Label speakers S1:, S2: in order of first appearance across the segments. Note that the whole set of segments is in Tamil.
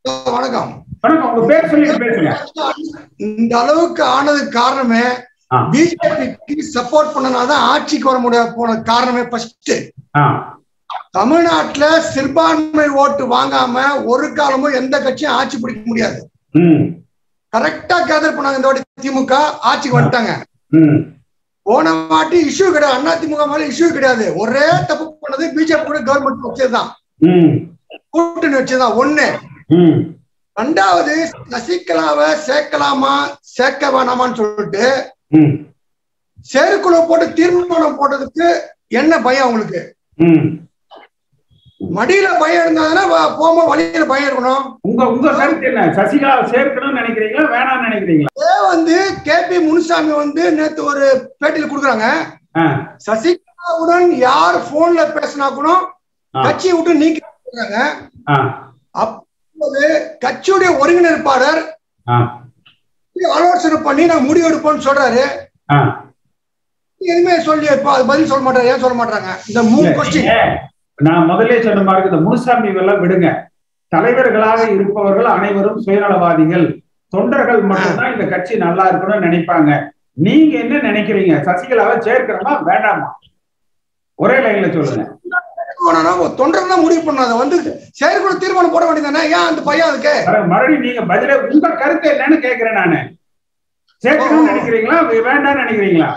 S1: வணக்கம்
S2: வணக்கம் உங்க பேர் சொல்லிட்டு பேசுங்க
S1: இந்த அளவுக்கு ஆனதுக்கு காரணமே
S2: ஆ.
S1: பிஜேபிக்கு சப்போர்ட் பண்ணனாதான் ஆட்சிக்கு வர முடிய போன காரணமே ஃபர்ஸ்ட்
S2: ஆ
S1: தமிழ்நாட்டுல சிறுபான்மை ஓட்டு வாங்காம ஒரு காலமும் எந்த கட்சியும் ஆட்சி பிடிக்க முடியாது
S2: ம்
S1: கரெக்டா கேதர் பண்ணாங்க இந்த வாட்டி திமுக ஆட்சிக்கு வந்துட்டாங்க
S2: ம்
S1: போன வாட்டி இஷ்யூ கிடையாது அண்ணா திமுக மேல இஷ்யூ கிடையாது ஒரே தப்பு பண்ணது பிஜேபி கூட கவர்மெண்ட் வச்சதுதான்
S2: ம்
S1: கூட்டணி வச்சதுதான் ஒண்ணு
S2: ம்
S1: ரெண்டாவது சசிகலாவை சேர்க்கலாமா சேர்க்க வேணாமான்னு சொல்லிட்டு
S2: ம்
S1: செயற்குழு போட்டு தீர்மானம் போட்டதுக்கு என்ன பயம் அவங்களுக்கு
S2: ம்
S1: மடியில பயம் இருந்ததுன்னா வ- போகும்போது வழியில பயம் இருக்கணும்
S2: உங்க உங்க கருத்து என்ன சசிகலா சேர்க்கணும்னு நினைக்கிறீங்களா வேணாம்னு நினைக்கிறீங்களா
S1: இதே வந்து கே பி முனுசாமி வந்து நேத்து ஒரு பேட்டியில் கொடுக்குறாங்க
S2: ஆ,
S1: சசிகலாவுடன் யார் போன்ல பேசினா கூட
S2: ஆ.
S1: கட்சியை விட்டு நீக்கிறாங்க
S2: ஆ,
S1: அப்போது கட்சியுடைய ஒருங்கிணைப்பாளர்
S2: ஆ,
S1: ஆலோசனை பண்ணி நான் முடிவு எடுப்போம்னு சொல்றாரு
S2: ஆ.
S1: எதுவுமே சொல்லி இப்ப அது பதில் சொல்ல மாட்டாரு ஏன் சொல்ல மாட்டாங்க இந்த மூணு
S2: இல்ல,
S1: கொஸ்டின்
S2: நீங்க நான் முதல்ல சொன்ன மாதிரி இந்த முனுசாமி எல்லாம் விடுங்க தலைவர்களாக இருப்பவர்கள் அனைவரும் சுயநலவாதிகள் தொண்டர்கள் மட்டும்தான் இந்த கட்சி நல்லா இருக்கணும்னு நினைப்பாங்க நீங்க என்ன நினைக்கிறீங்க சசிகலாவை சேர்க்கணுமா வேண்டாமா ஒரே லைன்ல சொல்லுங்க
S1: தொண்டர் தான் முடிவு பண்ணாத வந்து செயற்குழு தீர்மானம் போட வேண்டியதானே ஏன் அந்த பையன் அதுக்கு
S2: மறு- மறுபடியும் நீங்க பதில உங்க கருத்து என்னன்னு கேக்குறேன் நானு சேர்க்கணும்னு நினைக்கிறீங்களா வே- வேண்டாம்னு நினைக்கிறீங்களா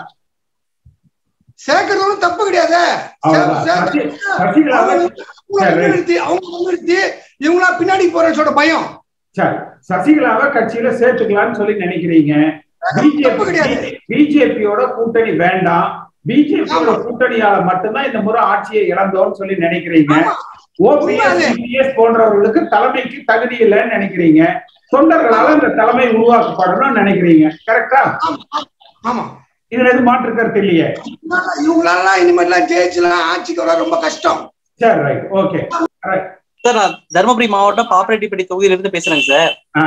S1: சேர்க்கறதும் தப்பு கிடையாது
S2: அவ்வளவுதான். சசி- சசிகலாவை
S1: நிறுத்தி அவங்க முன்னிறுத்தி இவங்களா பின்னாடி போறேன்னு சொல்ற பயம்
S2: சரி சசிகலாவை கட்சியில சேர்த்துக்கலாம்னு சொல்லி நினைக்கிறீங்க
S1: தப்பு கிடையாது.
S2: பிஜேபியோட கூட்டணி வேண்டாம் பிஜேபியோட கூட்டணியால மட்டும்தான் இந்த முறை ஆட்சியை இழந்தோம்னு சொல்லி நினைக்கிறீங்க
S1: ஆமா.
S2: ஓபிஎஸ்
S1: உண்மை அது.
S2: சிபிஎஸ் போன்றவர்களுக்கு தலைமைக்கு தகுதி இல்லைன்னு நினைக்கிறீங்க தொண்டர்களால இந்த தலைமை உருவாக்கப்படணும்னு நினைக்கிறீங்க கரெக்டா
S1: ஆமா
S2: இதுல எது மாற்று கருத்து இல்லையே
S1: இவங்களால இனிமேலாம் ஜெயிச்சுலாம் ஆட்சிக்கு வர ரொம்ப கஷ்டம்
S2: சரி ரைட் ஓகே
S3: சார் நான் தருமபுரி மாவட்டம் பாப்பரெட்டிப்பட்டி தொகுதியில இருந்து பேசுறேங்க சார்
S2: ஆ.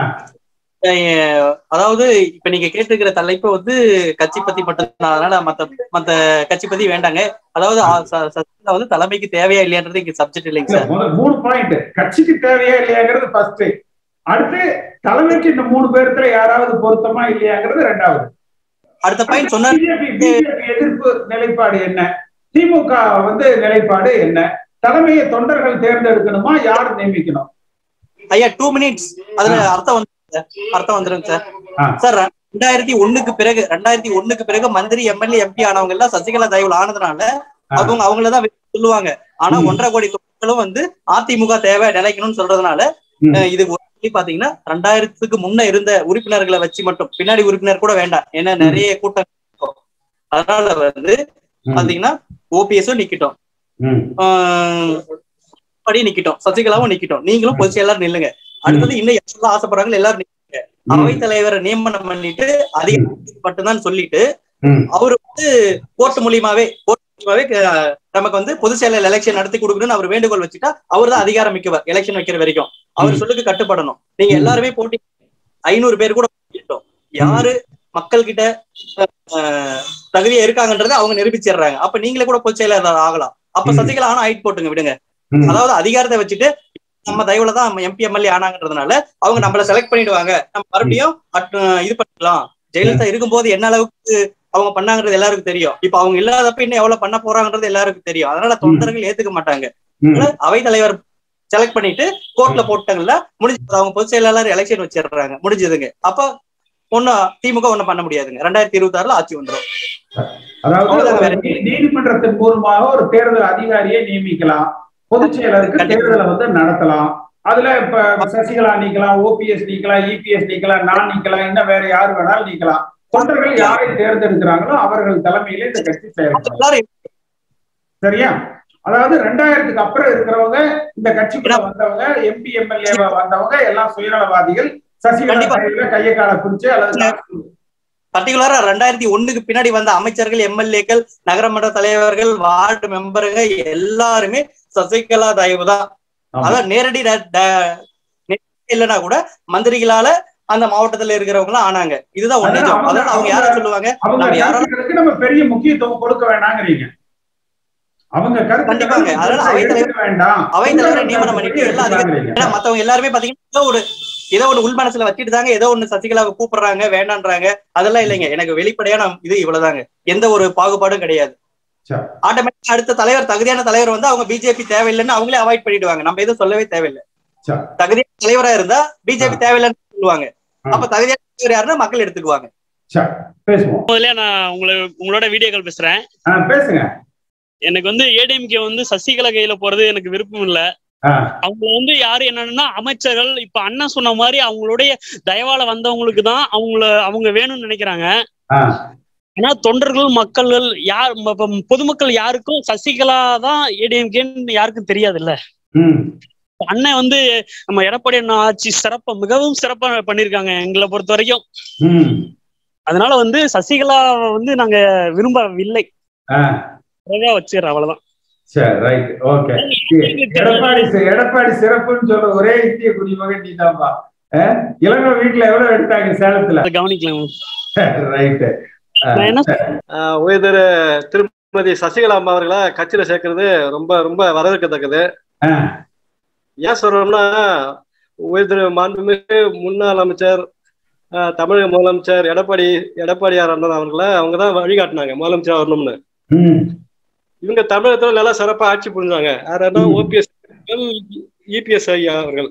S3: அஹ் அதாவது இப்ப நீங்க கேட்டிருக்கிற தலைப்பு வந்து கட்சி பத்தி மட்டும் அதனால மத்த மத்த கட்சி பத்தி வேண்டாங்க அதாவது ஆ- ச- சசிகலா வந்து தலைமைக்கு தேவையா இல்லையான்றது இங்க சப்ஜெக்ட் இல்லைங்க
S2: இல்ல,
S3: சார்
S2: முதல்ல மூணு பாயிண்ட் கட்சிக்கு தேவையா இல்லையாங்கிறது ஃபர்ஸ்ட் அடுத்து தலைமைக்கு இந்த மூணு பேர்த்துல யாராவது பொருத்தமா இல்லையாங்கிறது ரெண்டாவது
S3: அடுத்த பாயிண்ட் சொன்ன
S2: பிஜேபி பிஜேபி எதிர்ப்பு நிலைப்பாடு என்ன திமுக வந்து நிலைப்பாடு என்ன தலைமையை தொண்டர்கள் தேர்ந்தெடுக்கணுமா யார் நியமிக்கணும்
S3: ஐயா டூ மினிட்ஸ் அதுல அர்த்தம் வந்து அர்த்தம் வந்துருங்க சார்
S2: ஆ.
S3: சார் ரெண்டாயிரத்தி ஒண்ணுக்கு பிறகு ரெண்டாயிரத்தி ஒண்ணுக்கு பிறகு மந்திரி எம்எல்ஏ எம்பி ஆனவங்க எல்லாம் சசிகலா தயவுல ஆனதுனால
S2: ஆ.
S3: அவங்க அவங்களதான் சொல்லுவாங்க ஆனா
S2: ம்.
S3: ஒன்றரை கோடி தொண்டர்களும் வந்து அதிமுக தேவை நிலைக்கணும்னு சொல்றதுனால
S2: ம்.
S3: அஹ் இது ஒரு வழி பாத்தீங்கன்னா ரெண்டாயிரத்துக்கு முன்ன இருந்த உறுப்பினர்களை வச்சு மட்டும் பின்னாடி உறுப்பினர் கூட வேண்டாம் ஏன்னா நிறைய கூட்டம் இருக்கும். அதனால வந்து
S2: ம்,
S3: பாத்தீங்கன்னா ஓபிஎஸும் நிக்கட்டும்
S2: ம்,
S3: ஆஹ் படி நிக்கட்டும் சசிகலாவும் நிக்கட்டும் நீங்களும் பொதுச் செயலாளர் நில்லுங்க அடுத்தது இன்னும் யாரெல்லாம் ஆசைப்படுறாங்க எல்லாரும் நில்லுங்க
S2: ம்,
S3: அவைத் தலைவரை நியமனம் பண்ணிட்டு அதிகாரத்துக்கு மட்டும்தான் சொல்லிட்டு
S2: ம்,
S3: அவர் வந்து கோர்ட் மூலியமாவே கோர்ட் மூலியமாவே அஹ், நமக்கு வந்து பொதுச் செயலர் எலெக்ஷன் நடத்தி கொடுக்கணும்னு அவர் வேண்டுகோள் வச்சுட்டா அவர் தான் அதிகாரம் மிக்கவர் எலெக்ஷன் வைக்கிற வரைக்கும் அவர்
S2: ம்.
S3: சொல்லுக்கு கட்டுப்படணும் நீங்க
S2: ம்.
S3: எல்லாருமே போட்டி ஐநூறு பேர் கூட போட்டிட்டோம் யாரு மக்கள் கிட்ட அஹ், தகுதியா இருக்காங்கன்றதை அவங்க நிரூபிச்சிடுறாங்க அப்ப நீங்களே கூட பொதுச் செயலாளர் ஆகலாம் அப்ப
S2: ம்.
S3: சசிகலா ஆனா ஹைட் போட்டுங்க விடுங்க
S2: ம்.
S3: அதாவது அதிகாரத்தை வச்சுட்டு நம்ம தயவுல தான் எம்பி எம்எல்ஏ ஆனாங்கன்றதுனால அவங்க நம்மள செலக்ட் பண்ணிடுவாங்க நம்ம மறுபடியும் அட்- இது பண்ணிக்கலாம் ஜெயலலிதா இருக்கும்போது என்ன அளவுக்கு அவங்க பண்ணாங்கன்றது எல்லாருக்கும் தெரியும் இப்ப அவங்க இல்லாதப்ப இன்னும் எவ்வளவு பண்ண போறாங்கன்றது எல்லாருக்கும் தெரியும் அதனால தொண்டர்கள் ஏத்துக்க மாட்டாங்க
S2: ம்.
S3: அதனால அவைத் தலைவர் செலக்ட் பண்ணிட்டு கோர்ட்ல போட்டாங்கல்ல முடிஞ்சது அவங்க பொதுச் செயலாளர் எலெக்ஷன் வச்சிடுறாங்க முடிஞ்சதுங்க அப்ப ஒன்னும் திமுக ஒண்ணும் பண்ண முடியாதுங்க ரெண்டாயிரத்தி இருபத்தி ஆறுல ஆட்சி வந்துரும்
S2: அதாவது
S3: அவ்வளவுதான்
S2: ஒரு
S3: வேற.
S2: நீ- நீதிமன்றத்தின் மூலமாக ஒரு தேர்தல் அதிகாரியை நியமிக்கலாம் பொதுச் செயலருக்கு
S3: கண்டிப்பா.
S2: தேர்தலை வந்து நடத்தலாம் அதுல இப்ப சசிகலா நீக்கலாம் ஓபிஎஸ் நீக்கலாம் இபிஎஸ் நீக்கலாம் நான் நீக்கலாம் இன்னும் வேற யார் வேணாலும் நீக்கலாம் தொண்டர்கள் யாரை தேர்ந்தெடுக்கிறாங்களோ அவர்கள் தலைமையில இந்த கட்சி செயல்படும்
S3: எல்லாரும்
S2: சரியா அதாவது ரெண்டாயிரத்துக்கு அப்புறம் இருக்கிறவங்க இந்த கட்சிக்குள்ள வந்தவங்க எம்பி எம்எல்ஏ வந்தவங்க எல்லாம் சுயநலவாதிகள் சசிகலா
S3: கண்டிப்பா.
S2: கையில கையை காலை பிடிச்சு அல்லது காசு
S3: பர்டிகுலரா ரெண்டாயிரத்தி ஒண்ணுக்கு பின்னாடி வந்த அமைச்சர்கள் எம்எல்ஏக்கள் நகரமன்ற தலைவர்கள் வார்டு மெம்பருங்க எல்லாருமே சசிகலா தயவு தான்
S2: ஆமா.
S3: அதான் நேரடி ட- ட- நேரடி இல்லைன்னா கூட மந்திரிகளால அந்த மாவட்டத்துல இருக்கிறவங்க எல்லாம் ஆனாங்க இதுதான் ஒண்ணு
S2: அதான் அவங்க-
S3: அதனால அவங்க யார சொல்லுவாங்க
S2: அவங்க
S3: நம்ம யாரோ-
S2: கருத்துக்களுக்கு நம்ம பெரிய முக்கியத்துவம் கொடுக்க வேண்டாங்கிறீங்க அவங்க
S3: கண்டிப்பாங்க. அதனால
S2: கருத்து
S3: அவைத்தலைவர்
S2: எடுக்க வேண்டாம்
S3: அவைத்தலைவரை நியமனம் பண்ணிட்டு எல்லாம் அதுக்கு ஏன்னா மத்தவங்க எல்லாருமே பாத்தீங்கன்னா ஏதோ ஒரு ஏதோ ஒண்ணு உள் மனசுல வச்சுட்டு தாங்க ஏதோ ஒண்ணு சசிகலாவை கூப்பிடுறாங்க வேண்டான்றாங்க அதெல்லாம் இல்லைங்க எனக்கு வெளிப்படையான இது இவ்வளவுதாங்க எந்த ஒரு பாகுபாடும் கிடையாது
S2: சரி.
S3: ஆட்டோமேட்டிக்கா அடுத்த தலைவர் தகுதியான தலைவர் வந்து அவங்க பிஜேபி தேவையில்லைன்னு அவங்களே அவாய்ட் பண்ணிடுவாங்க நம்ம எதுவும் சொல்லவே தேவையில்லை
S2: சரி.
S3: தகுதியான தலைவரா இருந்தா பிஜேபி தேவையில்லைன்னு சொல்லுவாங்க
S2: ஆ.
S3: அப்ப தகுதியான தலைவர் யாருன்னா மக்கள் எடுத்துக்குவாங்க
S2: சரி, பேசுவோம்
S4: முதல்ல நான் உங்களை உங்களோட வீடியோ கால் பேசுறேன்
S2: ஆ, பேசுங்க
S4: எனக்கு வந்து ஏடிஎம்கே வந்து சசிகலா கையில போறது எனக்கு விருப்பம் இல்ல
S2: ஆ,
S4: அவங்க வந்து யாரு என்னன்னா அமைச்சர்கள் இப்ப அண்ணன் சொன்ன மாதிரி அவங்களுடைய தயவால வந்தவங்களுக்கு தான் அவங்கள அவங்க வேணும்னு நினைக்கிறாங்க
S2: ஆ,
S4: ஆனா தொண்டர்கள் மக்கள்கள் யார் ம- இப்ப பொதுமக்கள் யாருக்கும் சசிகலா தான் ஏடிஎம்கேன்னு யாருக்கும் தெரியாதுல்ல
S2: ம்,
S4: அண்ணன் வந்து நம்ம எடப்பாடி அண்ணா ஆட்சி சிறப்பா மிகவும் சிறப்பா பண்ணிருக்காங்க எங்களை பொறுத்த வரைக்கும்
S2: ம்,
S4: அதனால வந்து சசிகலா வந்து நாங்க விரும்பவில்லை
S2: ஆ,
S4: அழகா வச்சிடறேன் அவ்வளவுதான்
S2: சரி ரைட் ஓகே எடப்பாடி சி- எடப்பாடி சிறப்புன்னு சொல்ற ஒரே இந்திய குடிமகன் நீதான்பா ஆ, இளங்கோ வீட்டுல எவ்வளவு எடுத்தாங்க சேலத்துல
S4: அதை கவனிக்கலாம்
S2: ரைட்
S4: நான் என்ன
S5: ஆஹ் உயர் திரு திருமதி சசிகலா அம்மா அவர்களை கட்சியில சேர்க்கறது ரொம்ப ரொம்ப வரவேற்கத்தக்கது ஏன் சொல்றோம்னா உயர் திரு மாண்புமிகு முன்னாள் அமைச்சர் ஆஹ் தமிழக முதலமைச்சர் எடப்பாடி எடப்பாடியார் அண்ணன் அவர்களை அவங்க தான் வழிகாட்டினாங்க முதலமைச்சர் வரணும்னு இவங்க தமிழகத்துல நல்லா சிறப்பா ஆட்சி புரிஞ்சாங்க யாருன்னா
S2: ம்.
S5: ஓபிஎஸ் இபிஎஸ் ஐயா அவர்கள்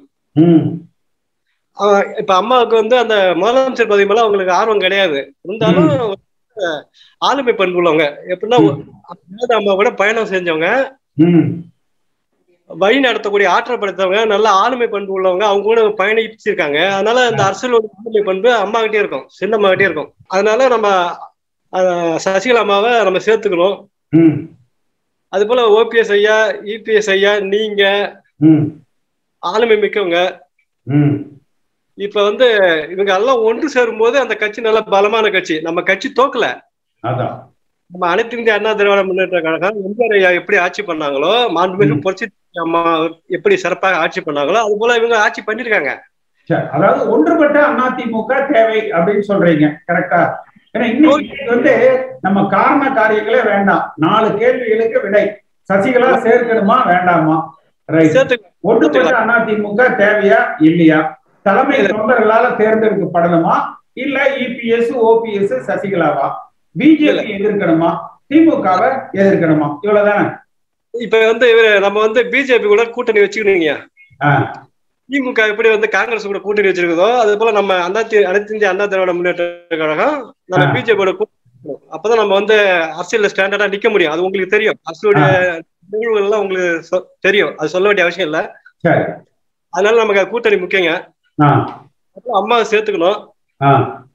S5: ஆஹ் இப்ப அம்மாவுக்கு வந்து அந்த முதலமைச்சர் பதவி மேல அவங்களுக்கு ஆர்வம் கிடையாது இருந்தாலும் ஆஹ் ஆளுமை பண்பு உள்ளவங்க எப்படின்னா ஜெயலலிதா அம்மா கூட பயணம் செஞ்சவங்க வழி நடத்தக்கூடிய ஆற்றல் படைத்தவங்க நல்ல ஆளுமை பண்பு உள்ளவங்க அவங்க கூட பயணிச்சிருக்காங்க அதனால இந்த அரசியலோட ஆளுமை பண்பு அம்மா கிட்டே இருக்கும் சின்னம்மா கிட்டே இருக்கும் அதனால நம்ம ஆஹ் சசிகலா அம்மாவை நம்ம சேர்த்துக்கணும் அது போல ஓபிஎஸ் ஐயா இபிஎஸ் ஐயா நீங்க ஆளுமை மிக்கவங்க இப்ப வந்து இவங்க எல்லாம் ஒன்று சேரும் போது அந்த கட்சி நல்ல பலமான கட்சி நம்ம கட்சி தோக்கல
S2: அதான்
S5: நம்ம அனைத்து இந்திய அண்ணா திராவிட முன்னேற்ற கழகம் எம்ஜிஆர் ஐயா எப்படி ஆட்சி பண்ணாங்களோ மாண்புமிகு புரட்சி தலைவி அம்மா எப்படி சிறப்பாக ஆட்சி பண்ணாங்களோ அது போல இவங்க ஆட்சி பண்ணிருக்காங்க
S2: சரி அதாவது ஒன்றுபட்ட அதிமுக தேவை அப்படின்னு சொல்றீங்க கரெக்டா ஏன்னா இன்னைக்கு வந்து நம்ம காரண காரியங்களே வேண்டாம் நாலு கேள்விகளுக்கு விடை சசிகலா சேர்க்கணுமா வேண்டாமா ரைட்
S5: சேர்த்து
S2: ஒன்றுபட்ட அதிமுக தேவையா இல்லையா தலைமை தொண்டர்களால தேர்ந்தெடுக்கப்படணுமா இல்ல இபிஎஸ் ஓபிஎஸ் சசிகலாவா பிஜேபி எதிர்க்கணுமா திமுகவை எதிர்க்கணுமா இவ்வளவுதானே
S5: இப்ப வந்து இவரு நம்ம வந்து பிஜேபி கூட கூட்டணி வச்சுக்கணுங்க
S2: ஆ.
S5: திமுக எப்படி வந்து காங்கிரஸ் கூட கூட்டணி வச்சிருக்குதோ அது போல நம்ம அண்ணா தி- அனைத்து இந்திய அண்ணா திராவிட முன்னேற்ற கழகம் நம்ம
S2: ஆ.
S5: பிஜேபியோட கூட்டணி அப்பதான் நம்ம வந்து அரசியல்ல ஸ்டாண்டர்டா நிக்க முடியும் அது உங்களுக்கு தெரியும் அரசியலுடைய நிகழ்வுகள் எல்லாம் உங்களுக்கு சொ- தெரியும் அது சொல்ல வேண்டிய அவசியம் இல்ல
S2: சரி
S5: அதனால நமக்கு அது கூட்டணி முக்கியங்க
S2: ஆ
S5: அப்புறம் அம்மாவை சேர்த்துக்கணும்
S2: ஆ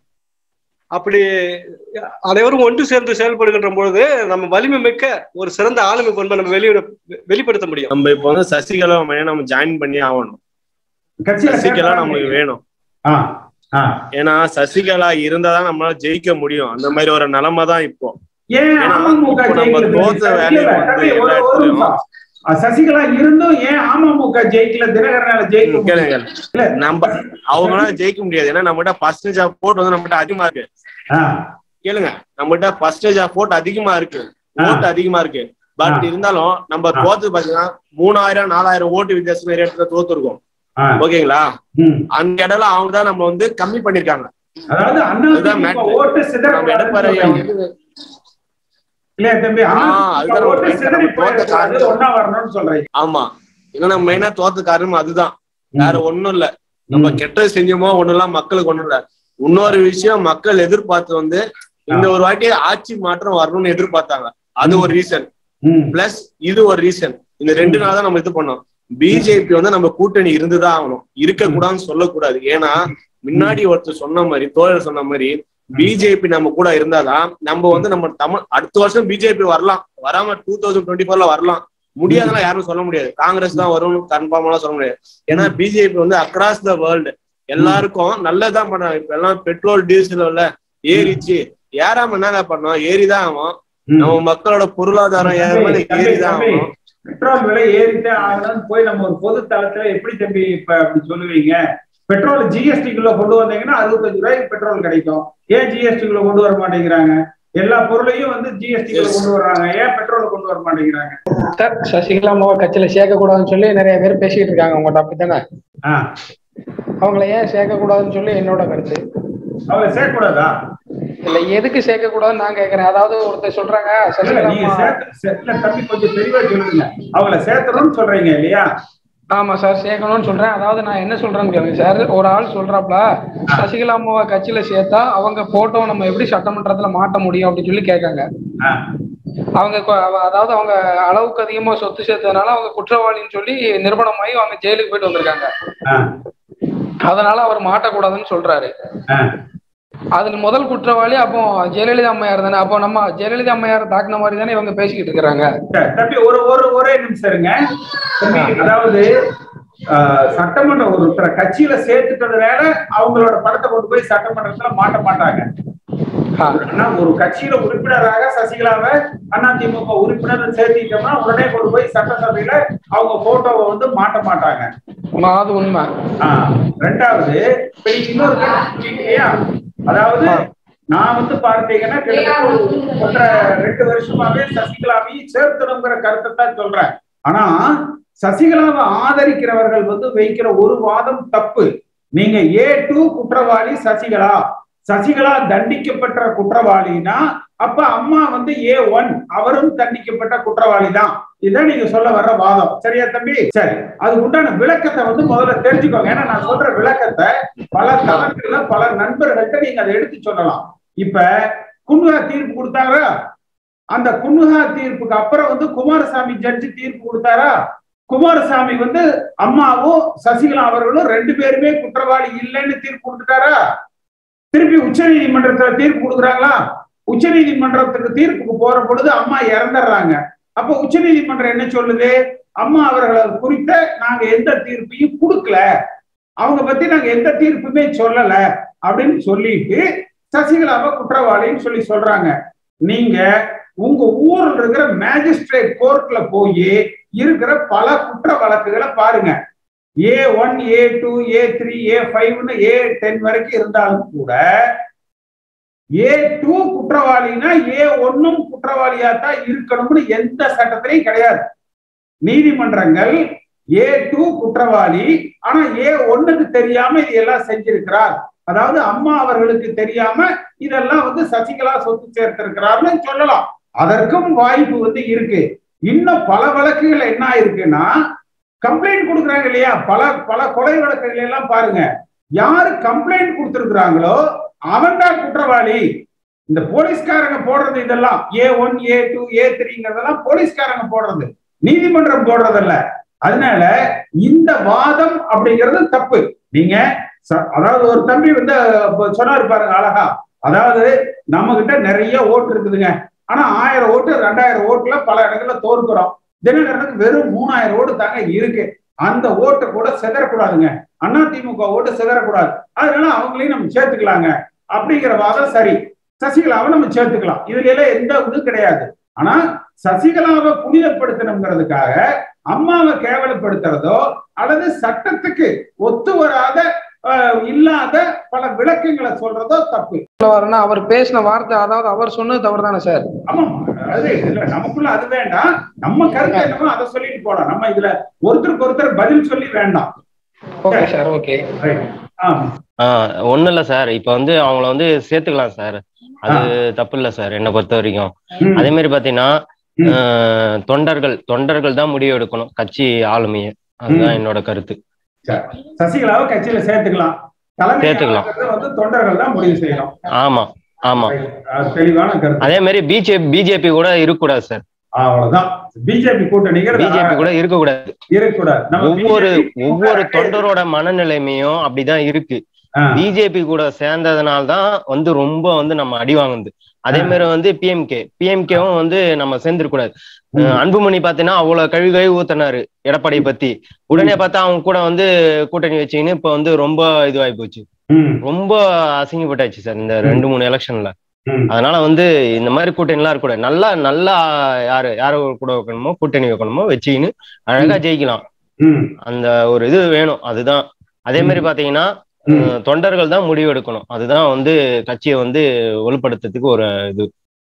S5: அப்படி அனைவரும் ஒன்று சேர்ந்து செயல்படுகின்ற பொழுது நம்ம வலிமை மிக்க ஒரு சிறந்த ஆளுமை பண்பை நம்ம வெளியிட வெளிப்படுத்த முடியும்
S6: நம்ம இப்போ வந்து சசிகலா மையம் நம்ம ஜாயின் பண்ணி ஆகணும்
S2: கட்சியில
S6: சசிகலா
S2: சேர்க்கலாமா?
S6: நம்மளுக்கு வேணும்
S2: ஆ ஆ
S6: ஏன்னா சசிகலா இருந்தாதான் நம்மளால ஜெயிக்க முடியும் அந்த மாதிரி ஒரு நிலைமை தான் இப்போ
S2: ஏன்
S6: ஏன்னா,
S2: அமமுக
S6: இப்போ நம்ம
S2: ஜெயிக்கல
S6: தோத்த
S2: இல்ல,
S6: வேலையை வந்து
S2: தம்பி, ஒரு-
S6: எல்லா
S2: ஒரு
S6: இடத்துலயும்
S2: நிமிஷம். அஹ் சசிகலா இருந்தும் ஏன் அமமுக ஜெயிக்கல தினகரனால ஜெயிக்க
S6: ம்,
S2: முடியல?
S6: கேளுங்க நம்ம அவங்களால ஜெயிக்க முடியாது ஏன்னா நம்மகிட்ட பர்சன்டேஜ் ஆஃப் போட் வந்து நம்மகிட்ட அதிகமா இருக்கு
S2: ஆ,
S6: கேளுங்க நம்மகிட்ட பர்சன்டேஜ் ஆஃப் போட் அதிகமா இருக்கு ஓட்டு அதிகமா இருக்கு பட்
S2: ஆ.
S6: இருந்தாலும் நம்ம
S2: ஆ.
S6: தோத்து பாத்தீங்கன்னா மூணாயிரம் நாலாயிரம் ஓட்டு வித்தியாசம் நிறைய இடத்துல தோத்துருக்கோம்
S2: ஆ,
S6: ஓகேங்களா
S2: ம்.
S6: அந்த இடத்துல அவங்க தான் நம்ம வந்து கம்மி பண்ணிருக்காங்க
S2: அதாவது அண்ணா
S6: அதுதான்
S2: திமுக
S6: matter.
S2: ஓட்டு
S6: நம்ம
S2: சிதறக்கூடாதுன்னு
S6: எடப்பாடி ஐயா
S2: சொல்றீங்க.
S6: வந்து
S2: இல்லையா தம்பி அண்ணா
S6: ஆ,
S2: திமுக
S6: அதுதான்
S2: ஓட்டு
S6: நம்ம
S2: சிதறி
S6: தோத்த
S2: போயிடக்கூடாது,
S6: காரணம்.
S2: ஒண்ணா வரணும்னு சொல்றீங்க
S6: ஆமா ஏன்னா மெயினா தோத்த காரணம் அதுதான் வேற ஒண்ணும் இல்ல நம்ம
S2: ம்.
S6: கெட்டது செஞ்சோமோ ஒண்ணும் இல்ல மக்களுக்கு ஒண்ணும் இல்ல இன்னொரு விஷயம் மக்கள் எதிர்பார்த்து வந்து இந்த ஒரு வாட்டி ஆட்சி மாற்றம் வரணும்னு எதிர்பார்த்தாங்க அது ஒரு ரீசன்
S2: ம்,
S6: பிளஸ் இது ஒரு ரீசன் இந்த ரெண்டு நாள் தான் நம்ம இது பண்ணோம் பிஜேபி வந்து நம்ம கூட்டணி இருந்துதான் ஆகணும் இருக்க கூடாதுன்னு சொல்லக்கூடாது ஏன்னா முன்னாடி ஒருத்தர் சொன்ன மாதிரி தோழர் சொன்ன மாதிரி பிஜேபி நம்ம கூட இருந்தாதான் நம்ம வந்து நம்ம தமிழ் அடுத்த வருஷம் பிஜேபி வரலாம் வராம டூ தௌசண்ட் டுவெண்ட்டி ஃபோர்ல வரலாம் முடியாதுன்னா யாரும் சொல்ல முடியாது காங்கிரஸ் தான் வரும்னு கன்ஃபார்ம்லாம் சொல்ல முடியாது ஏன்னா பிஜேபி வந்து அக்ராஸ் த வேர்ல்டு எல்லாருக்கும் நல்லதான் பண்ணாங்க இப்ப எல்லாம் பெட்ரோல் டீசல் இல்ல ஏறிச்சு ஏறாம என்னங்க பண்ணோம் ஏறிதான் ஆகும்
S2: ம்.
S6: நம்ம மக்களோட பொருளாதாரம் ஏறாம
S2: தம்பி, தம்பி,
S6: ஏறிதான்
S2: தம்பி,
S6: ஆகும்
S2: பெட்ரோல் விலை ஏறிட்டே ஆகணும்னு போய் நம்ம ஒரு பொது தளத்துல எப்படி தம்பி இப்ப அப்படி சொல்லுவீங்க பெட்ரோல் ஜிஎஸ்டி குள்ள கொண்டு வந்தீங்கன்னா அறுபத்தஞ்சு ரூபாய்க்கு பெட்ரோல் கிடைக்கும் ஏன் ஜிஎஸ்டி குள்ள கொண்டு வர மாட்டேங்கிறாங்க எல்லா பொருளையும் வந்து ஜிஎஸ்டி கொண்டு வர்றாங்க ஏன் பெட்ரோல் கொண்டு வர மாட்டேங்கிறாங்க
S7: சார் சசிகலா அம்மாவை கட்சியில சேர்க்க கூடாதுன்னு சொல்லி நிறைய பேர் பேசிட்டு இருக்காங்க உங்கள்கிட்ட அப்படித்தானே
S2: ஆ,
S7: அவங்கள ஏன் சேர்க்க கூடாதுன்னு சொல்லி என்னோட கருத்து
S2: அவளை சேர்க்கக்கூடாதா
S7: இல்ல எதுக்கு சேர்க்க கூடாதுன்னு நான் கேக்குறேன் அதாவது ஒருத்தர் சொல்றாங்க
S2: இல்ல,
S7: சசிகலா
S2: நீங்க
S7: அம்மா
S2: சேர்த்து சே- இல்ல தம்பி கொஞ்சம் தெளிவா சொல்லுங்க அவளை சேர்த்தணும்னு சொல்றீங்க இல்லையா
S7: ஆமா சார் சேர்க்கணும்னு சொல்றேன் அதாவது நான் என்ன சொல்றேன்னு கேளுங்க சார் ஒரு ஆள் சொல்றாப்ல சசிகலா அம்மாவை கட்சியில சேர்த்தா அவங்க போட்டோ நம்ம எப்படி சட்டமன்றத்துல மாட்ட முடியும் அப்படின்னு சொல்லி கேட்காங்க
S2: ஆ,
S7: அவங்க கொ- அவ- அதாவது அவங்க அளவுக்கு அதிகமா சொத்து சேர்த்ததுனால அவங்க குற்றவாளின்னு சொல்லி நிரூபணமாகி அவங்க ஜெயிலுக்கு போயிட்டு வந்திருக்காங்க
S2: ஆ,
S7: அதனால அவர் மாட்டக்கூடாதுன்னு சொல்றாரு
S2: ஆ.
S7: அதுல முதல் குற்றவாளி அப்போ ஜெயலலிதா அம்மையார் தானே அப்போ நம்ம ஜெயலலிதா அம்மையார் தாக்குன மாதிரி தானே இவங்க பேசிக்கிட்டு இருக்கிறாங்க
S2: சரி, தம்பி ஒரு ஒரு ஒரே நிமிஷம் இருங்க தம்பி அதாவது ஆ, சட்டமன்ற ஒருத்தரை கட்சியில சேர்த்துட்டதுனால அவங்களோட படத்தை கொண்டு போய் சட்டமன்றத்துல மாட்ட மாட்டாங்க
S7: ஆ,
S2: ஆனா ஒரு கட்சியில உறுப்பினராக சசிகலாவை அதிமுக உறுப்பினர் சேர்த்திட்டோம்னா உடனே கொண்டு போய் சட்டசபையில அவங்க போட்டோவை வந்து மாட்ட மாட்டாங்க
S7: ஆமா, அது உண்மை
S2: ஆ, ரெண்டாவது இப்ப நீங்க இன்னொரு கேள்வி கேட்டீங்க இல்லையா அதாவது நான் வந்து பார்த்தீங்கன்னா கிட்டத்தட்ட ஒரு ஒன்றரை ரெண்டு வருஷமாவே சசிகலாவையும் சேர்த்தணுங்கிற கருத்தை தான் சொல்றேன் ஆனா சசிகலாவை ஆதரிக்கிறவர்கள் வந்து வைக்கிற ஒரு வாதம் தப்பு நீங்க ஏ டூ குற்றவாளி சசிகலா சசிகலா தண்டிக்கப்பட்ட குற்றவாளினா அப்ப அம்மா வந்து ஏ ஒன் அவரும் தண்டிக்கப்பட்ட குற்றவாளி தான் இதான் நீங்க சொல்ல வர்ற வாதம் சரியா தம்பி சரி அது உண்டான விளக்கத்தை வந்து முதல்ல தெரிஞ்சுக்கோங்க ஏன்னா நான் சொல்ற விளக்கத்தை பல தளங்கள்ல பல நண்பர்கள்ட்ட நீங்க அதை எடுத்து சொல்லலாம் இப்ப குன்வா தீர்ப்பு கொடுத்தாரா அந்த குன்வா தீர்ப்புக்கு அப்புறம் வந்து குமாரசாமி ஜட்ஜி தீர்ப்பு கொடுத்தாரா குமாரசாமி வந்து அம்மாவும் சசிகலா அவர்களும் ரெண்டு பேருமே குற்றவாளி இல்லைன்னு தீர்ப்பு கொடுத்துட்டாரா திருப்பி உச்ச நீதிமன்றத்துல தீர்ப்பு கொடுக்குறாங்களா உச்ச நீதிமன்றத்துக்கு தீர்ப்புக்கு போற பொழுது அம்மா இறந்துடுறாங்க அப்ப உச்ச நீதிமன்றம் என்ன சொல்லுது அம்மா அவர்களை குறித்த நாங்க எந்த தீர்ப்பையும் கொடுக்கல அவங்க பத்தி நாங்க எந்த தீர்ப்புமே சொல்லல அப்படின்னு சொல்லிட்டு சசிகலாவை குற்றவாளின்னு சொல்லி சொல்றாங்க நீங்க உங்க ஊர்ல இருக்கிற மேஜிஸ்ட்ரேட் கோர்ட்ல போய் இருக்கிற பல குற்ற வழக்குகளை பாருங்க A one A two A three A ஃபைவ்னு ஏ டென் வரைக்கும் இருந்தாலும் கூட ஏ டூ குற்றவாளினா ஏ ஒன்னும் குற்றவாளியா தான் இருக்கணும்னு எந்த சட்டத்திலையும் கிடையாது நீதிமன்றங்கள் ஏ டூ குற்றவாளி ஆனா ஏ ஒண்ணுக்கு தெரியாம இதெல்லாம் செஞ்சிருக்கிறார் அதாவது அம்மா அவர்களுக்கு தெரியாம இதெல்லாம் வந்து சசிகலா சொத்து சேர்த்திருக்கிறார்னு சொல்லலாம் அதற்கும் வாய்ப்பு வந்து இருக்கு இன்னும் பல வழக்குகள் என்ன ஆயிருக்குன்னா கம்ப்ளைண்ட் கொடுக்குறாங்க இல்லையா பல பல கொலை வழக்குகள் எல்லாம் பாருங்க யாரு கம்ப்ளைண்ட் கொடுத்திருக்கிறாங்களோ அவன் தான் குற்றவாளி இந்த போலீஸ்காரங்க போடுறது இதெல்லாம் ஏ ஒன் ஏ டூ ஏ த்ரீங்கிறதெல்லாம் போலீஸ்காரங்க போடுறது நீதிமன்றம் போடுறதல்ல அதனால இந்த வாதம் அப்படிங்கிறது தப்பு நீங்க ச- அதாவது ஒரு தம்பி வந்து இப்ப சொன்னாரு பாருங்க அழகா அதாவது நம்ம கிட்ட நிறைய ஓட்டு இருக்குதுங்க ஆனா ஆயிரம் ஓட்டு ரெண்டாயிரம் ஓட்டுல பல இடங்கள்ல தோற்கிறோம் தினகரனுக்கு வெறும் மூணாயிரம் ஓட்டு தாங்க இருக்கு அந்த ஓட்டு கூட சிதறக்கூடாதுங்க அண்ணா திமுக ஓட்டு சிதறக்கூடாது அதனால அவங்களையும் நம்ம சேர்த்துக்கலாங்க அப்படிங்கிற வாதம் சரி சசிகலாவை நம்ம சேர்த்துக்கலாம் இதுல எல்லாம் எந்த இதுவும் கிடையாது ஆனா சசிகலாவை புனிதப்படுத்தணுங்கிறதுக்காக அம்மாவை கேவலப்படுத்துறதோ அல்லது சட்டத்துக்கு ஒத்து வராத அஹ், இல்லாத பல விளக்கங்களை சொல்றதோ தப்பு
S7: சொல்ல வரேன்னா அவர் பேசின வார்த்தை அதாவது அவர் சொன்னது தவறு தானே சார்
S2: ஆமா அது இல்ல நமக்குள்ள அது வேண்டாம் நம்ம கருத்து என்னமோ அதை சொல்லிட்டு போலாம் நம்ம இதுல ஒருத்தருக்கு ஒருத்தர் பதில் சொல்லி வேண்டாம்
S7: ஓகே சார் ஓகே
S2: Right. ஆமா
S8: ஆஹ் ஒண்ணும் இல்ல சார் இப்ப வந்து அவங்கள வந்து சேர்த்துக்கலாம் சார் அது தப்பு இல்ல சார் என்னை பொறுத்த வரைக்கும்
S2: ம்.
S8: அதே மாதிரி பாத்தீங்கன்னா
S2: ம்.
S8: ஆஹ் தொண்டர்கள் தொண்டர்கள் தான் முடிவு எடுக்கணும் கட்சி ஆளுமையை அதுதான்
S2: ம்.
S8: என்னோட கருத்து
S2: சசிகலாவை கட்சியில சேர்த்துக்கலாம் தலைமை
S8: சேர்த்துக்கலாம்.
S2: ஆளுநரை வந்து தொண்டர்கள் தான் முடிவு செய்யணும்
S8: ஆமா ஆமா
S2: அது தெளிவான கருத்து
S8: அதே மாதிரி பிஜேபி பிஜேபி கூட இருக்கக்கூடாது சார்
S2: அவ்வளவுதான் பிஜேபி கூட்டணிகள்
S8: பிஜேபி கூட இருக்கக்கூடாது
S2: இருக்கக்கூடாது நம்ம
S8: ஒவ்வொரு
S2: BJP
S8: ஒவ்வொரு தொண்டரோட மனநிலைமையும் அப்படிதான் இருக்கு
S2: ஆ,
S8: பிஜேபி கூட சேர்ந்ததுனால தான் வந்து ரொம்ப வந்து நம்ம அடி வாங்குது அதே மாதிரி வந்து பிஎம்கே பிஎம்கேவும் வந்து நம்ம சேர்ந்துருக்கூடாது
S2: ம்.
S8: அன்புமணி பாத்தீங்கன்னா அவ்வளவு கழுவி கழுவி ஊத்தினாரு எடப்பாடியை பத்தி உடனே பார்த்தா அவங்க கூட வந்து கூட்டணி வச்சுக்கின்னு இப்ப வந்து ரொம்ப இதுவாகி போச்சு
S2: ம்,
S8: ரொம்ப அசிங்கப்பட்டாச்சு சார் இந்த ரெண்டு மூணு எலெக்ஷன்ல
S2: ம்.
S8: அதனால வந்து இந்த மாதிரி கூட்டணி எல்லாம் இருக்கக்கூடாது நல்லா நல்லா யாரு யாரு கூட வைக்கணுமோ கூட்டணி வைக்கணுமோ வச்சுக்கின்னு அழகா ஜெயிக்கலாம்
S2: ம்,
S8: அந்த ஒரு இது வேணும் அதுதான் அதே மாதிரி பாத்தீங்கன்னா
S2: ம்.
S8: அஹ், தொண்டர்கள் தான் முடிவு எடுக்கணும் அதுதான் வந்து கட்சியை வந்து வலுப்படுத்துறதுக்கு ஒரு இது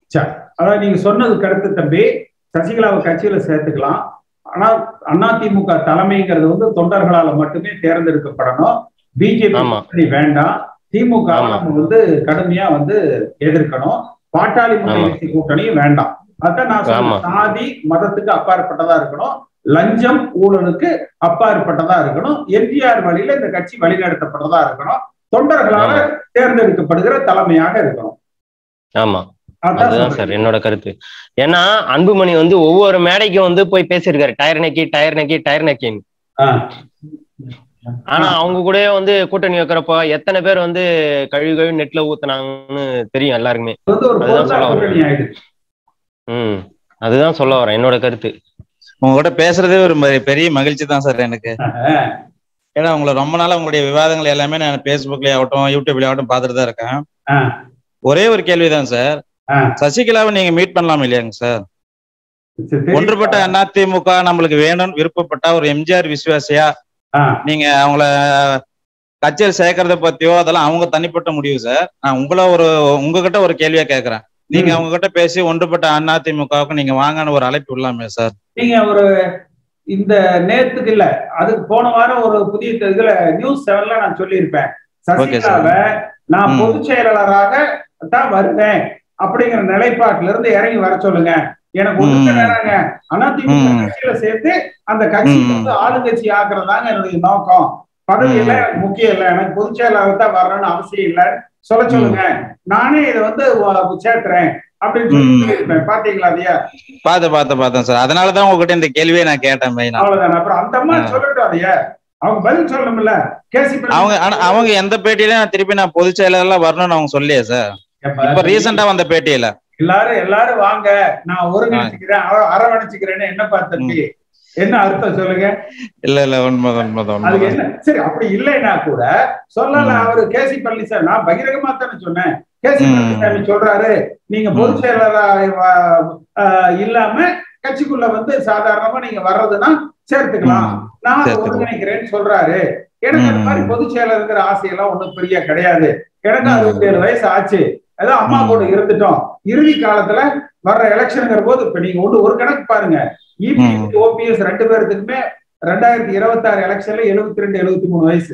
S2: சரி அதாவது நீங்க சொன்னது கருத்து தம்பி சசிகலாவை கட்சியில சேர்த்துக்கலாம் ஆனா அதிமுக தலைமைங்கிறது வந்து தொண்டர்களால மட்டுமே தேர்ந்தெடுக்கப்படணும் பிஜேபி
S8: ஆமா.
S2: கூட்டணி வேண்டாம் திமுக வை
S8: ஆமா.
S2: நம்ம வந்து கடுமையா வந்து எதிர்க்கணும் பாட்டாளி மக்கள்
S8: ஆமா.
S2: கட்சி கூட்டணியும் வேண்டாம் அதான் நான்
S8: ஆமா.
S2: சொன்ன சாதி மதத்துக்கு அப்பாற்பட்டதா இருக்கணும் லஞ்சம் ஊழலுக்கு அப்பாற்பட்டதா இருக்கணும் எம்ஜிஆர் வழியில இந்த கட்சி வழிநடத்தப்பட்டதா இருக்கணும் தொண்டர்களால
S8: ஆமா.
S2: தேர்ந்தெடுக்கப்படுகிற தலைமையாக இருக்கணும்
S8: ஆமா
S2: அதான்
S8: அதுதான்
S2: சொல்றேன்.
S8: சார் என்னோட கருத்து ஏன்னா அன்புமணி வந்து ஒவ்வொரு மேடைக்கும் வந்து போய் பேசியிருக்காரு டயர் நக்கி டயர் நக்கி டயர் நக்கின்னு
S2: ஆ.
S8: ஆனா அவங்க கூட வந்து கூட்டணி வைக்கிறப்போ எத்தனை பேர் வந்து கழுவி கழுவி நெட்ல ஊத்துனாங்கன்னு தெரியும் எல்லாருக்குமே
S2: இது வந்து ஒரு
S8: அதுதான்
S2: பொருளா
S8: சொல்ல வரேன்.
S2: கூட்டணி ஆயிடுச்சு
S8: ம் அதுதான் சொல்ல வரேன் என்னோட கருத்து
S9: உங்ககிட்ட பேசுறதே ஒரு ம- பெரிய மகிழ்ச்சி தான் சார் எனக்கு ஏன்னா உங்களை ரொம்ப நாளா உங்களுடைய விவாதங்கள் எல்லாமே நான் பேஸ்புக்லயே ஆகட்டும் யூடியூப்லயே ஆகட்டும் பார்த்துட்டு தான் இருக்கேன்
S2: ஆ.
S9: ஒரே ஒரு கேள்விதான் சார்
S2: ஆ.
S9: சசிகலாவை நீங்க மீட் பண்ணலாம் இல்லையாங்க சார்
S2: சரி, தெரியும்.
S9: ஒன்றுபட்ட அதிமுக நம்மளுக்கு வேணும்னு விருப்பப்பட்ட ஒரு எம்ஜிஆர் விசுவாசியா
S2: ஆ.
S9: நீங்க அவங்கள கட்சியில் சேர்க்கறத பத்தியோ அதெல்லாம் அவங்க தனிப்பட்ட முடிவு சார் நான் உங்களை ஒரு உங்ககிட்ட ஒரு கேள்வியா கேக்குறேன் நீங்க
S2: ம்.
S9: அவங்க கிட்ட பேசி ஒன்றுபட்ட அதிமுகவுக்கு நீங்க வாங்கன்னு ஒரு அழைப்பு விடலாமே சார்
S2: நீங்க ஒரு இந்த நேத்துக்கு இல்ல அதுக்கு போன வாரம் ஒரு புதிய த- இதுல நியூஸ் செவன்ல நான் சொல்லியிருப்பேன்
S9: Okay, sir.
S2: சசிகலாவை நான்
S9: ம்.
S2: பொதுச் செயலாளராக தான் வருவேன் அப்படிங்கிற நிலைப்பாட்டுல இருந்து இறங்கி வர சொல்லுங்க எனக்கு ஒண்ணுமே
S9: ம்.
S2: வேணாங்க அதிமுக
S9: ம்.
S2: கட்சியில சேர்த்து அந்த கட்சி
S9: ம்.
S2: வந்து ஆளுங்கட்சி ஆக்குறதாங்க என்னுடைய நோக்கம் பதவி
S9: ம்.
S2: இல்ல எனக்கு முக்கியம் இல்ல எனக்கு பொதுச் செயலாளர் தான் வரணும்னு அவசியம் இல்ல சொல்ல சொல்லுங்க நானே இதை வந்து வ- சேர்த்துறேன் அப்படின்னு சொல்லி
S9: ம்.
S2: சொல்லியிருப்பேன் பாத்தீங்களா அதையா
S9: பார்த்து பார்த்து பார்த்தேன் சார் அதனாலதான் உங்ககிட்ட இந்த கேள்வியை நான் கேட்டேன் மெயினா
S2: அவ்வளவுதான் அப்புறம் அந்த அம்மா
S9: ஆ.
S2: சொல்லட்டும் அதைய அவங்க பதில் சொல்லணும்ல கேசி
S9: அவங்க ஆனா அவங்க எந்த பேட்டியில நான் திருப்பி நான் பொதுச் செயலாளர்லாம் வரணும்னு அவங்க சொல்லியே சார் இப்ப ரீசெண்டா வந்த பேட்டியில
S2: எல்லாரும் எல்லாரும் வாங்க நான் ஒருங்கிணைச்சுக்கிறேன் அர- அரவணைச்சுக்கிறேன்னு என்ன பார்த்தப்பி என்ன அர்த்தம் சொல்லுங்க
S9: இல்ல இல்ல உண்மைதான் உண்மைதான்
S2: அதுக்கு
S9: உண்மைதான்
S2: என்ன சரி அப்படி இல்லைன்னா கூட சொல்லல
S9: ம்.
S2: அவரு கேசி பழனிசாமி நான் பகிரங்கமா தானே சொன்னேன் கேசி
S9: ம்.
S2: பழனிசாமி சொல்றாரு நீங்க பொதுச் செயலாளரா வ- ஆஹ் இல்லாம கட்சிக்குள்ள வந்து சாதாரணமா நீங்க வர்றதுன்னா சேர்த்துக்கலாம்
S9: ம்.
S2: நான் அதை
S9: சேர்த்துக்கலாம்.
S2: ஒருங்கிணைக்கிறேன்னு சொல்றாரு எனக்கு அந்த
S9: ம்.
S2: மாதிரி பொதுச் செயலருங்கிற ஆசையெல்லாம் ஒண்ணும் பெரிய கிடையாது எனக்கு
S9: ம்.
S2: அறுபத்தி ஏழு வயசு ஆச்சு ஏதோ அம்மா
S9: ம்.
S2: கூட இருந்துட்டோம் இறுதி காலத்துல வர்ற எலெக்ஷனுங்கிற போது இப்ப நீங்க ஒண்ணு ஒரு கணக்கு பாருங்க இபிஎஸ் ஓபிஎஸ் ரெண்டு பேர்த்துக்குமே ரெண்டாயிரத்தி இருபத்தி ஆறு எலெக்ஷன்ல எழுபத்தி ரெண்டு எழுபத்தி மூணு வயசு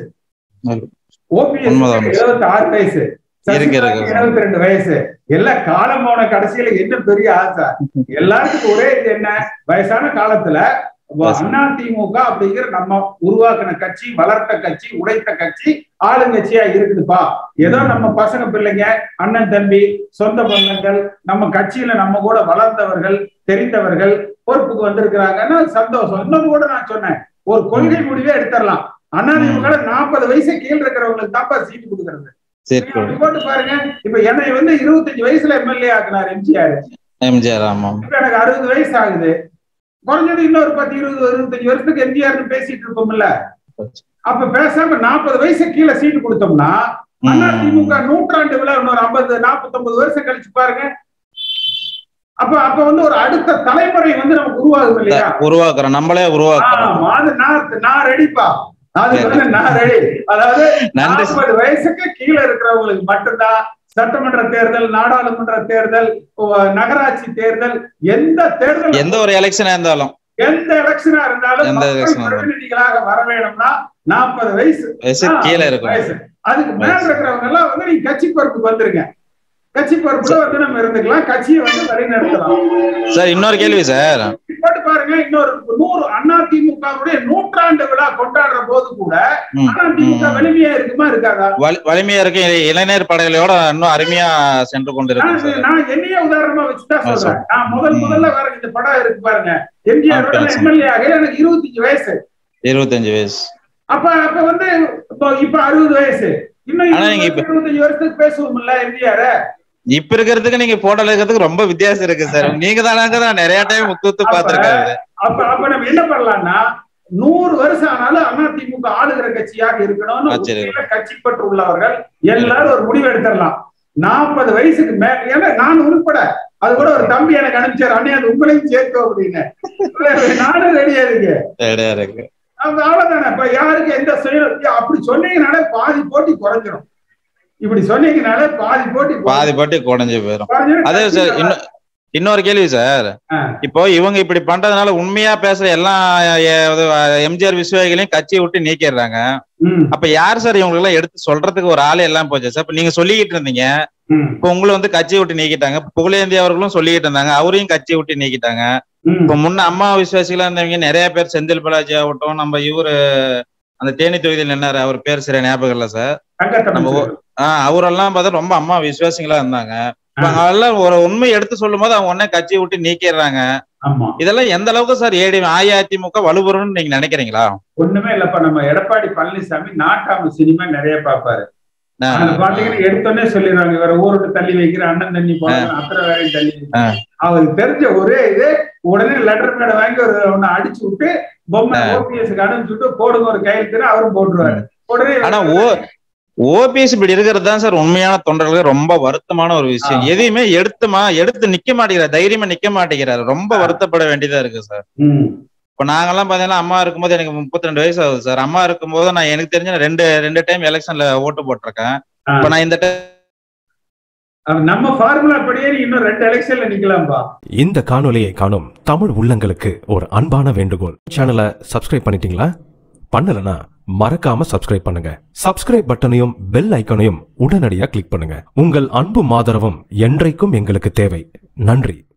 S2: ஓபிஎஸ்
S9: உண்மைதான்.
S2: எழுபத்தி ஆறு வயசு
S9: இருக்கு, இருக்கு.
S2: எழுபத்தி ரெண்டு வயசு எல்லாம் காலம் போன கடைசியில என்ன பெரிய ஆசை எல்லாத்துக்கும் ஒரே இது என்ன வயசான காலத்துல
S9: Yes.
S2: அதிமுக அப்படிங்கிற நம்ம உருவாக்கின கட்சி வளர்த்த கட்சி உடைத்த கட்சி ஆளுங்கட்சியா இருக்குதுப்பா ஏதோ நம்ம பசங்க பிள்ளைங்க அண்ணன் தம்பி சொந்த பந்தங்கள் நம்ம கட்சியில நம்ம கூட வளர்ந்தவர்கள் தெரிந்தவர்கள் பொறுப்புக்கு வந்திருக்கிறாங்கன்னா சந்தோஷம் இன்னொரு கூட நான் சொன்னேன் ஒரு கொள்கை முடிவே எடுத்துடலாம் அதிமுக நாற்பது வயசு கீழ் இருக்கிறவங்களுக்கு தான்ப்பா சீட்டு கொடுக்கறது
S9: சரி
S2: நீங்க அப்படி போட்டு பாருங்க இப்ப என்னை வந்து இருபத்தஞ்சு வயசுல எம்எல்ஏ ஆக்குனார் எம்ஜிஆர்
S9: எம்ஜிஆர் ஆமாம்
S2: இப்ப எனக்கு அறுபது வயசு ஆகுது குறைஞ்சது இன்னொரு பத்து இருபது இருபத்தஞ்சு வருஷத்துக்கு எம்ஜிஆர்னு பேசிட்டு இருப்போம்ல அப்ப பேசாம நாற்பது வயசு கீழே சீட்டு கொடுத்தோம்னா
S9: ம்.
S2: அதிமுக நூற்றாண்டு விழா இன்னொரு ஐம்பது நாற்பத்தொன்பது வருஷம் கழிச்சு பாருங்க அப்ப அப்ப வந்து ஒரு அடுத்த தலைமுறை வந்து நமக்கு உருவாகும் இல்லையா
S9: உருவாக்குறோம் நம்மளே உருவாக்குறோம்
S2: ஆமா, அது நான் நான் ரெடிப்பா அது
S9: சரி.
S2: வந்து நான் ரெடி அதாவது
S9: நன்றி
S2: நாற்பது வயசுக்கு கீழே இருக்கிறவங்களுக்கு மட்டும்தான் சட்டமன்ற தேர்தல் நாடாளுமன்ற தேர்தல் உ- நகராட்சி தேர்தல் எந்த தேர்தல்
S9: எந்த ஒரு எலெக்ஷனா இருந்தாலும்
S2: எந்த எலெக்ஷனா இருந்தாலும்
S9: எந்த
S2: மக்கள்
S9: election ஆ இருந்தாலும்.
S2: பிரதிநிதிகளாக வர வேணும்னா நாற்பது வயசு
S9: வயசு
S2: ஆ,
S9: கீழே இருக்கும்
S2: வயசு அதுக்கு மேல
S9: வயசு.
S2: இருக்கிறவங்க எல்லாம் வந்து நீங்க கட்சி பொறுப்புக்கு வந்துருங்க கட்சி பொறுப்புல வந்து நம்ம இருந்துக்கலாம் கட்சியை வந்து வழி நடத்தலாம்
S9: சார் இன்னொரு கேள்வி சார்
S2: போட்டு பாருங்க இன்னொரு நூறு அதிமுகவுடைய நூற்றாண்டு விழா கொண்டாடுற போது கூட
S9: ம்,
S2: அதிமுக
S9: ம்.
S2: வலிமையா இருக்குமா இருக்காதா
S9: வலி- வலிமையா இருக்கு இளை- இளைஞர் படைகளோட இன்னும் அருமையா சென்று கொண்டு இருக்கு
S2: நான்
S9: சார்
S2: நான் என்னையே உதாரணமா வச்சுதான்
S9: ஆ,
S2: சொல்றேன் நான் முதல்
S9: ம்.
S2: முதல்ல வர இந்த படம் இருக்கு பாருங்க எம்ஜிஆர்
S9: ஆ, பேசுங்க.
S2: எம்எல்ஏ ஆக எனக்கு இருபத்தஞ்சு வயசு
S9: இருபத்தஞ்சு வயசு
S2: அப்ப அப்ப வந்து இப்போ இப்ப அறுபது வயசு இன்னும்
S9: ஆனா நீங்க இப்ப-
S2: இருபத்தஞ்சு வருஷத்துக்கு பேசுவோம்ல எம்ஜிஆர்
S9: இப்ப இருக்கிறதுக்கு நீங்க போட்டோல இருக்கிறதுக்கு ரொம்ப வித்தியாசம் இருக்கு சார் நீங்க தானாங்க தான் நிறைய டைம் முத்து பாத்துருக்காரு
S2: அப்ப அப்ப நம்ம என்ன பண்ணலாம்னா நூறு வருஷம் ஆனாலும் அதிமுக ஆளுகிற கட்சியாக இருக்கணும்னு
S9: ஆ, சரி.
S2: உண்மையில கட்சி பற்று உள்ளவர்கள் எல்லாரும் ஒரு முடிவு எடுத்துடலாம் நாற்பது வயசுக்கு மேல ஏன்னா நான் உட்பட அது கூட ஒரு தம்பி எனக்கு அனுப்பிச்சார் அண்ணே அது உங்களையும் சேர்க்கும் அப்படின்னு நானும் ரெடியா இருக்கு
S9: சரியா இருக்கு
S2: அப்ப அவ்வளவுதானே இப்ப யாருக்கு எந்த சுய அப்படி சொன்னீங்கனாலே பாதி போட்டி குறைஞ்சிரும் இப்படி சொன்னீங்கனாலே பாதி போட்டி
S9: பாதி பாட்டி குறைஞ்சு போயிரும்
S2: குறைஞ்சிரும்.
S9: அதே சார்
S2: கட்சியில
S9: இன்னும் இன்னொரு கேள்வி சார் இப்போ இவங்க இப்படி பண்றதுனால உண்மையா பேசுற எல்லா எ- எம்ஜிஆர் விசுவாகிகளையும் கட்சியை விட்டு நீக்கிடுறாங்க அப்ப யார் சார் இவங்க எல்லாம் எடுத்து சொல்றதுக்கு ஒரு ஆளே எல்லாம் போச்சு சார் இப்ப நீங்க சொல்லிக்கிட்டு இருந்தீங்க இப்ப உங்களை வந்து கட்சியை விட்டு நீக்கிட்டாங்க புகழேந்தி அவர்களும் சொல்லிக்கிட்டு இருந்தாங்க அவரையும் கட்சியை விட்டு நீக்கிட்டாங்க இப்ப முன்ன அம்மா விசுவாசிகளா இருந்தவங்க நிறைய பேர் செந்தில் பாலாஜி ஆகட்டும் நம்ம இவரு அந்த தேனி தொகுதியில் நின்னாரு அவர் பேர் சரியா ஞாபகம் இல்ல சார் நம்ம ஊ- ஆஹ் அவரெல்லாம் பார்த்தா ரொம்ப அம்மா விசுவாசிகளா இருந்தாங்க இப்ப அவங்க எல்லாம் ஒரு உண்மை எடுத்து சொல்லும் போது அவங்க உடனே கட்சியை விட்டு நீக்கிடுறாங்க
S2: ஆமா
S9: இதெல்லாம் எந்த அளவுக்கு சார் ஏடி அஇஅதிமுக வலுபெறும்னு நீங்க நினைக்கிறீங்களா
S2: ஒண்ணுமே இல்லப்பா நம்ம எடப்பாடி பழனிசாமி நாட்டாம சினிமா நிறைய பாப்பாரு
S9: ஆ.
S2: அதுல பாத்தீங்கன்னா எடுத்தோடனே சொல்லிடுறாங்க வேற ஊருக்கு தள்ளி வைக்கிற அண்ணன் தண்ணி போடுற அத்தனை வேலையும் தள்ளி வைக்கிற. அவருக்கு தெரிஞ்ச ஒரே இது உடனே லெட்டர் பேட வாங்கி ஒரு ஒண்ணு அடிச்சு விட்டு பொம்மை ஓபிஎஸ்க்கு அனுப்பிச்சு விட்டு போடுங்க ஒரு கையெழுத்து அவரும் போட்டுருவாரு உடனே
S9: ஆனா ஓ ஓபிஎஸ் இப்படி இருக்கிறது தான் சார் உண்மையான தொண்டர்களுக்கு ரொம்ப வருத்தமான ஒரு விஷயம் எதையுமே எடுத்துமா எடுத்து நிக்க மாட்டேங்கிறார் தைரியமா நிக்க மாட்டேங்கிறாரு ரொம்ப வருத்தப்பட வேண்டியதா இருக்கு சார்
S2: ம்.
S9: இப்ப நாங்கெல்லாம் பாத்தீங்கன்னா அம்மா இருக்கும்போது எனக்கு முப்பத்தி ரெண்டு வயசு ஆகுது சார் அம்மா இருக்கும்போது நான் எனக்கு தெரிஞ்ச ரெண்டு ரெண்டு டைம் எலெக்ஷன்ல ஓட்டு போட்டிருக்கேன் இப்ப நான் இந்த time
S2: அப்ப நம்ம ஃபார்முலா படியே நீ இன்னும் ரெண்டு எலெக்ஷன்ல நிக்கலாம்பா
S10: இந்த காணொளியை காணும் தமிழ் உள்ளங்களுக்கு ஒரு அன்பான வேண்டுகோள் சேனலை சப்ஸ்கிரைப் பண்ணிட்டீங்களா பண்ணலனா மறக்காம சப்ஸ்கிரைப் பண்ணுங்க சப்ஸ்கிரைப் பட்டனையும் பெல் ஐக்கனையும் உடனடியாக கிளிக் பண்ணுங்க உங்கள் அன்பும் ஆதரவும் என்றைக்கும் எங்களுக்கு தேவை நன்றி